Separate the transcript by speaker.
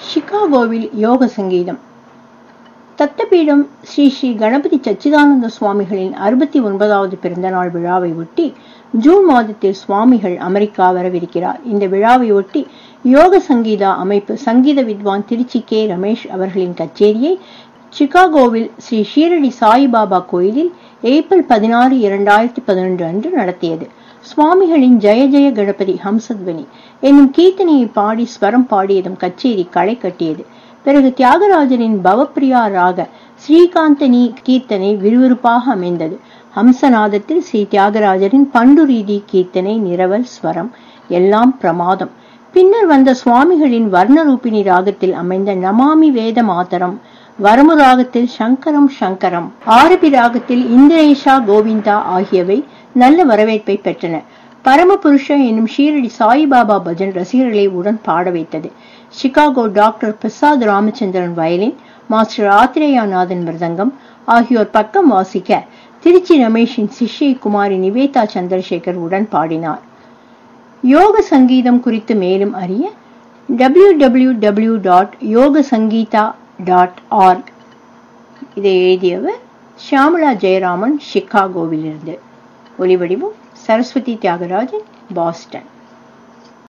Speaker 1: சிகாகோவில் யோக சங்கீதம் தத்தபீடம் ஸ்ரீ ஸ்ரீ கணபதி சச்சிதானந்த சுவாமிகளின் அறுபத்தி ஒன்பதாவது பிறந்தநாள் விழாவை ஒட்டி ஜூன் மாதத்தில் சுவாமிகள் அமெரிக்கா வரவிருக்கிறார் இந்த விழாவை ஒட்டி யோக சங்கீதா அமைப்பு சங்கீத வித்வான் திருச்சி கே ரமேஷ் அவர்களின் கச்சேரியை சிகாகோவில் ஸ்ரீ ஷீரடி சாயிபாபா கோயிலில் ஏப்ரல் பதினாறு இரண்டாயிரத்தி பதினொன்று அன்று நடத்தியது சுவாமிகளின் ஜெய ஜெய கணபதி ஹம்சத்வனி என்னும் கீர்த்தனையை பாடி ஸ்வரம் பாடியதும் கச்சேரி களை கட்டியது பிறகு தியாகராஜனின் பவப்பிரியா ராக ஸ்ரீகாந்தனி கீர்த்தனை விறுவிறுப்பாக அமைந்தது ஹம்சநாதத்தில் ஸ்ரீ தியாகராஜரின் பண்டு ரீதி கீர்த்தனை நிரவல் ஸ்வரம் எல்லாம் பிரமாதம் பின்னர் வந்த சுவாமிகளின் வர்ணரூபிணி ராகத்தில் அமைந்த நமாமி வேத மாதரம் வரமு ராகத்தில் சங்கரம் சங்கரம் ஆரபி ராகத்தில் இந்திரேஷா கோவிந்தா ஆகியவை நல்ல வரவேற்பை பெற்றன பரமபுருஷ என்னும் ஷீரடி சாயிபாபா பஜன் ரசிகர்களை உடன் பாட வைத்தது Chicago doctor Prasad Ramachandran violin master Athreyanathan mridangam ஆகியோர் பக்கம் வாசிக்க திருச்சி ரமேஷின் சிஷ்யை குமாரி நிவேதா சந்திரசேகர் உடன் பாடினார் யோக சங்கீதம் குறித்து மேலும் அறிய டபிள்யூ டபிள்யூ டபிள்யூ டாட் யோக சங்கீதா டாட் ஆர்க் இதை எழுதியவர் ஷியாமலா ஜெயராமன் சிகாகோவிலிருந்து ஒலிவடிவம் சரஸ்வதி தியாகராஜன் பாஸ்டன்